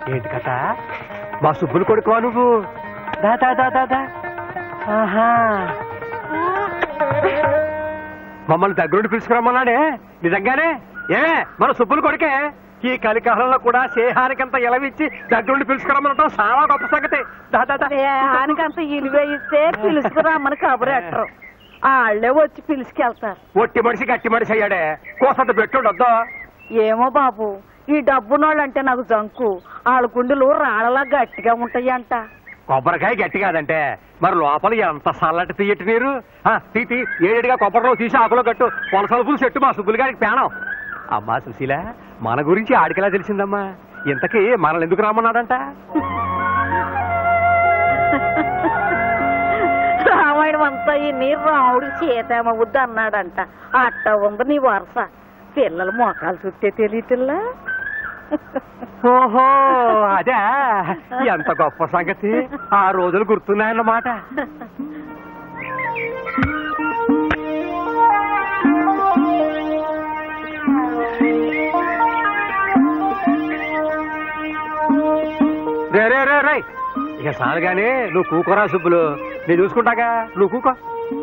ఏంటి కథ మా సుబ్బులు కొడుకువా నువ్వు దా దా దా దా దా ఆహా మమ్మల్ని దగ్గరుండి పిలుచుకురమ్మన్నాడే నిజంగానే ఏమే మన సుబ్బులు కొడుకే ఈ కలికాలంలో కూడా సేహానికంత ఎలవిచ్చి దగ్గరుండి పిలుచుకురమ్మనటం చాలా గొప్ప సంగతి దా దా దా దేహానికంత ఇలువ ఇస్తే పిలుచుకురామని కబురు ఎట్టరు వాళ్ళే వచ్చి పిలుచుకెళ్తారు ఒట్టి మనిషి గట్టి మనిషి అయ్యాడే కోసంత పెట్టుండొద్దా ఏమో బాబు ఈ డబ్బునోళ్ళంటే నాకు జంకు వాళ్ళ గుండెలు రాళ్ళలా గట్టిగా ఉంటాయంట కొబ్బరికాయ గట్టి కాదంటే మరి లోపల ఎంత చల్లటి తీయటి నీరు ఆ, తీ తీ ఏడిగా కొబ్బరిలో తీసి ఆకులో కట్టు పొలసలుపులు చెట్టు మా సుబ్బులు గారికి పేణం అమ్మా సుశీల మన గురించి ఆడికెలా తెలిసిందమ్మా ఇంతకీ మనల్ని ఎందుకు రమ్మన్నాడంట రామాయణం అంతా ఈ నీరు రాముడు సీతేమవుద్ది అన్నాడంట అట్ట ఉంది నీ వరుస పిల్లలు మోకాలు చుట్టే తెలియటిల్లా ఓహో అదే ఎంత గొప్ప సంగతి ఆ రోజులు గుర్తున్నాయన్నమాట రే రే రే రే ఇక చాలు గాని నువ్వు కూకోరా సుబ్బులు నేను చూసుకుంటాగా నువ్వు కూకో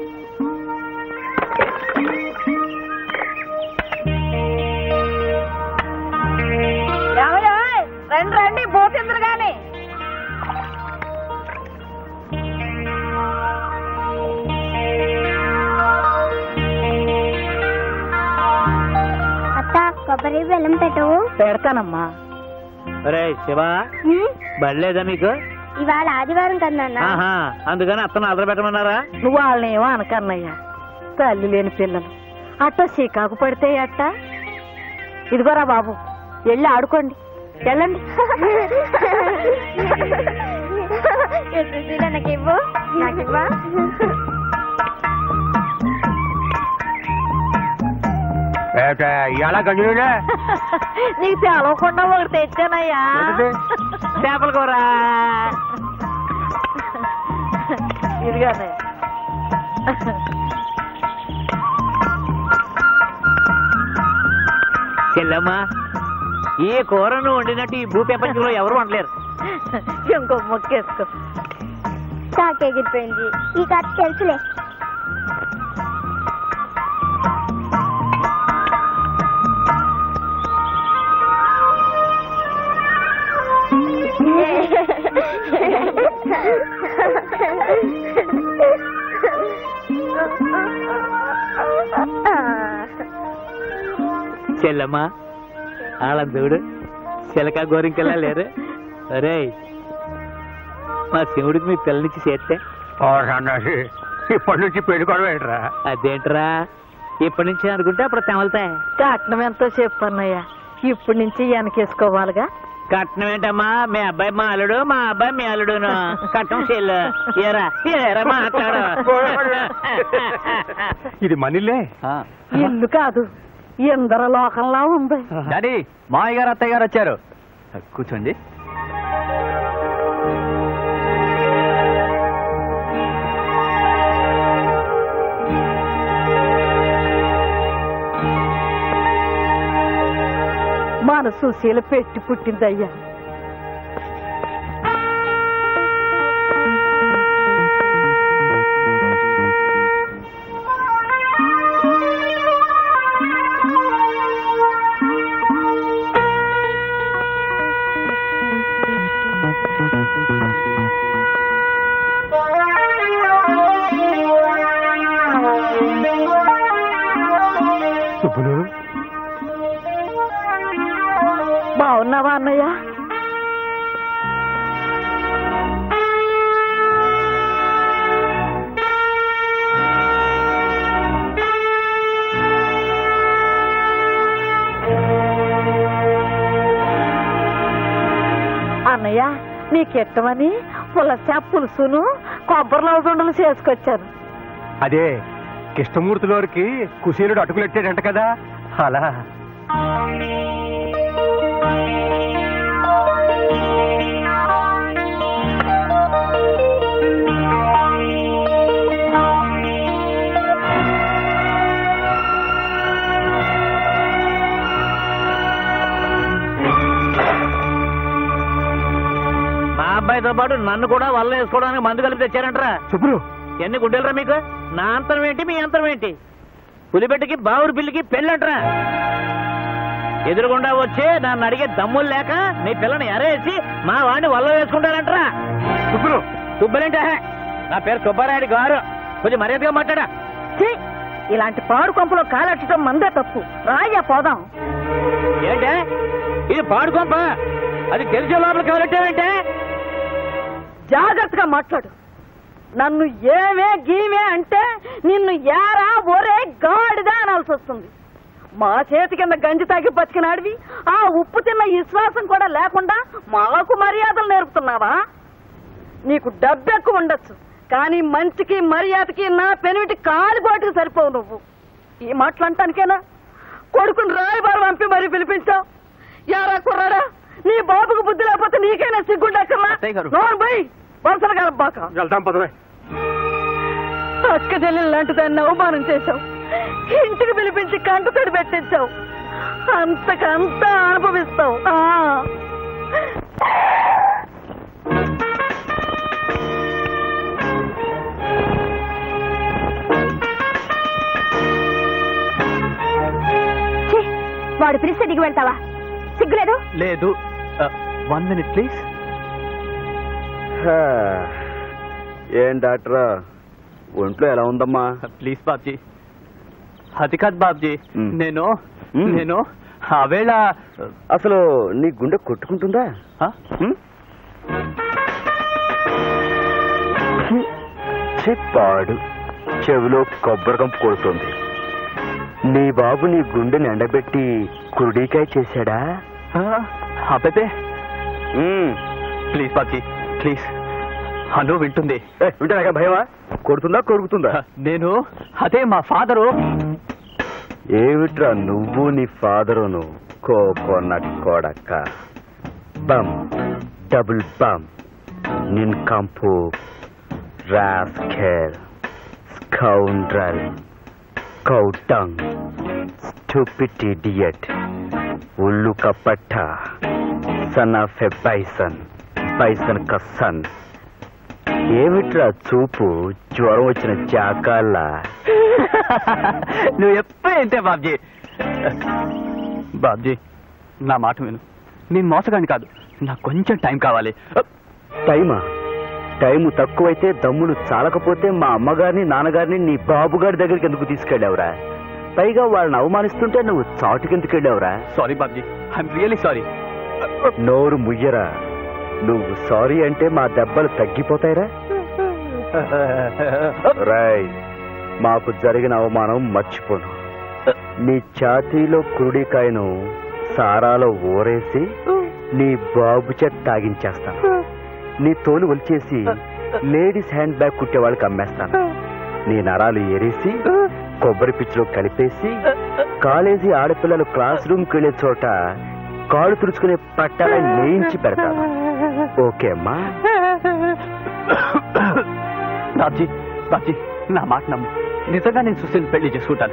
రండి రండి పోతిందరు గాని అత్త కొబ్బరి బెల్లం పెట్టవు పెడతానమ్మా రే శివ బడిలేదా మీకు ఇవాళ ఆదివారం కదా నాన్న ఆహా అందుకని అత్తను అదర పెట్టమన్నారా నువ్వు వాళ్ళని ఏమో అనకన్నయ్యా తల్లి లేని పిల్లలు అట్ట చీకాకు పడితే అట్ట ఇదిగోరా బాబు వెళ్ళి ఆడుకోండి వెళ్ళండి నాకు ఇవ్వు నాకు ఇవ్వా ఇలా గంజునే నీకు తెలవకుండా ఒకటి తెచ్చానయ్యా చేపల కూర ఇదిగానే చెల్లమ్మా ఈ కూరను వండినట్టు ఈ భూ ప్రపంచంలో ఎవరు వండలేరు ఇంకో మొక్కేసుకో చాక్ ఎగిరిపోయింది ఈ కథ తెలుసులే చెల్లమ్మా వాళ్ళని చూడు చిలక గోరింకెలా లేరు అరే మా శివుడికి మీ పిల్లనిచ్చి చేస్తే అన్నది ఇప్పటి నుంచి పెళ్లి కూడా ఏంట్రా అదేంట్రా ఇప్పటి నుంచి అనుకుంటే అప్పుడు తెమలుతాయి కట్నం ఎంతో చెప్పన్నయ్యా ఇప్పటి నుంచి వెనకేసుకోవాలిగా కట్నం ఏంటమ్మా మీ అబ్బాయి మా అల్లుడు మా అబ్బాయి మీ అల్లుడును కట్నం చెల్లు ఏరా ఏరా మాట్లాడు ఇది మనీలే ఇల్లు కాదు ఇందర లోకంలా ఉంది డాడీ మామయ్య గారు అత్తయ్య గారు వచ్చారు కూర్చోండి మన సుశీల పెట్టి పుట్టిందయ్యా సుబ్బులు బాగున్నావా అన్నయ్య అన్నయ్య నీకెట్టమని పులస పులుసును కొబ్బరి లవదుండలు చేసుకొచ్చాను అదే కృష్ణమూర్తి గారికి కుశీలుడు అటుకులెట్టాడంట కదా అలా అబ్బాయితో పాటు నన్ను కూడా వల్ల వేసుకోవడానికి మందు కలిపి తెచ్చారంటరా సుబ్బులు ఎన్ని గుడ్డెలరా మీకు నా అంతరం ఏంటి మీ అంతరం ఏంటి పులిబెట్టకి బావురు పిల్లికి పెళ్ళంటరా ఎదురుగుండా వచ్చి నన్ను అడిగే దమ్ములు లేక నీ పిల్లని ఎరేసి మా వాడిని వల్ల వేసుకుంటారంటరా సుబ్బులు సుబ్బలేంటే నా పేరు సుబ్బారాయుడు గారు కొంచెం మర్యాదగా మాట్లాడా ఛీ! ఇలాంటి పాడు కొంపలో కాలెట్టడం మందే తప్పు రాయ్యా పోదాం ఏంటే ఇది పాడుకోంప అది తెలిసే లోపలికి వెళ్ళటేంటే జాగ్రత్తగా మాట్లాడు నన్ను ఏమే గీమే అంటే నిన్ను యారా ఒరే గాడిదా అనాల్సి వస్తుంది మా చేతి కింద గంజి తాగి బతికినాడివి ఆ ఉప్పు తిన్న విశ్వాసం కూడా లేకుండా మాకు మర్యాదలు నేర్పుతున్నావా నీకు డబ్బు ఎక్కువ ఉండొచ్చు కానీ మంచికి మర్యాదకి నా పెనిమిటి కాలిగోటికి సరిపోవు నువ్వు ఈ మాటలు అంటానికేనా కొడుకుని రాయబారు పంపి మరీ పిలిపించావు యారా కుర్రాడా నీ బాబుకు బుద్ధి లేకపోతే నీకైనా సిగ్గుండక్కర్లా అత్తయ్య గారు. నోరు పోయి వరుసలు కలబాక వెళ్తాం పదవే అక్క చెల్లెలు లాంటి దాన్ని అవమానం చేశావు ఇంటికి పిలిపించి కంట తడి పెట్టించావు అంతకంతా అనుభవిస్తావు ఆ. ఛీ, వాడు పిలిస్తే దిగి వెళ్తావా సిగ్గులేదు లేదు వన్ మినిట్ ప్లీజ్ హా. ఏం డాక్టర్ ఒంట్లో ఎలా ఉందమ్మా ప్లీజ్ బాబ్జీ అది కాదు బాబ్జీ మ్. నేను మ్. నేను ఆవేళ అసలు నీ గుండె కొట్టుకుంటుందా ఆ? హ్మ్? ఛీ, ఛీ, పాడు చెవిలో కొబ్బరి కంపు కొడుతుంది నీ బాబు నీ గుండెని ఎండబెట్టి కురుడికాయ చేశాడా ఆ, అబ్బే హ్మ్. ప్లీజ్ బాబ్జీ ప్లీజ్ అను వింటుంది ఏ, వింటారా భయమా కొడుతుందా కొరుకుతుందా నేను అదే మా ఫాదరు ఏమిట్రా నువ్వు నీ ఫాదరును కోకోనట్ కొడక బమ్ డబుల్ బమ్ నిన్ కంపు రాస్కెల్ స్కౌండ్రల్ కౌటంగ్ స్టూపిడ్ ఇడియట్ ఉల్లు కపట్ట son of a bison bison క సన్ ఏమిట్రా చూపు జ్వరం వచ్చిన చాకాల్లా నువ్వు ఎప్పుడు ఇంతే బాబ్జీ బాబ్జీ నా మాట విను నేను మోసగాని కాదు నాకు కొంచెం టైం కావాలి టైమా టైము తక్కువైతే దమ్ములు చాలకపోతే మా అమ్మగారిని నాన్నగారిని నీ బాబుగారి దగ్గరికి ఎందుకు తీసుకెళ్ళావురా పైగా వాళ్ళని అవమానిస్తుంటే నువ్వు చాటుకెందుకు వెళ్ళావురా sorry Babji I'm really sorry నోరు ముయ్యరా నువ్వు సారీ అంటే మా దెబ్బలు తగ్గిపోతాయిరా రాయ్ మాకు జరిగిన అవమానం మర్చిపోను నీ ఛాతీలో కురుడికాయను సారాలో ఊరేసి నీ బాబు చేత తాగించేస్తాను నీ తోలు ఒలిచేసి లేడీస్ హ్యాండ్ బ్యాగ్ కుట్టే వాళ్ళకి అమ్మేస్తాను నీ నరాలు ఎరేసి కొబ్బరి పిచ్చిలో కలిపేసి కాలేజీ ఆడపిల్లలు క్లాస్ రూమ్కి వెళ్ళే చోట కాళ్ళు తుడుచుకునే పట్టాల నేయించి పెడతాను ఓకే అమ్మా బాబ్జీ బాబ్జీ నా మాట నమ్ము నిజంగా నేను సుశీల్ పెళ్లి చేసుకుంటాను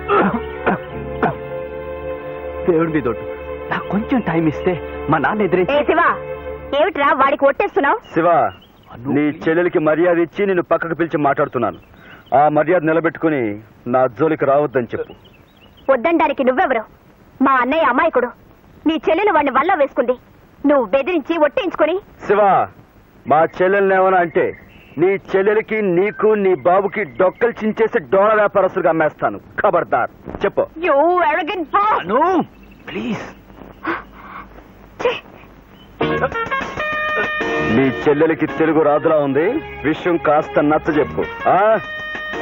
దేవుడి మీద ఒట్టు. నాకు కొంచెం టైం ఇస్తే మా నాన్న ఎదురే ఏ శివ ఏమిట్రా వాడికి ఒట్టేస్తున్నావు శివ నీ చెల్లెలికి మర్యాద ఇచ్చి నిన్ను పక్కకు పిలిచి మాట్లాడుతున్నాను ఆ మర్యాద నిలబెట్టుకుని నా జోలికి రావద్దని చెప్పు వద్దండానికి నువ్వెవరు మా అన్నయ్య అమాయకుడు నీ చెల్లెలు వాడిని వల్ల వేసుకుంది నువ్వు బెదిరించి ఒట్టేయించుకొని శివ మా చెల్లెల్ని ఏమన్నా అంటే నీ చెల్లెలికి నీకు నీ బాబుకి డొక్కలు చించేసి డోల వ్యాపారస్తులుగా అమ్మేస్తాను ఖబర్దార్ చెప్పు you arrogant boy. Anu please ఛీ, నీ చెల్లెలికి తెలుగు రాదులా ఉంది విషయం కాస్త నచ్చ చెప్పు ఆ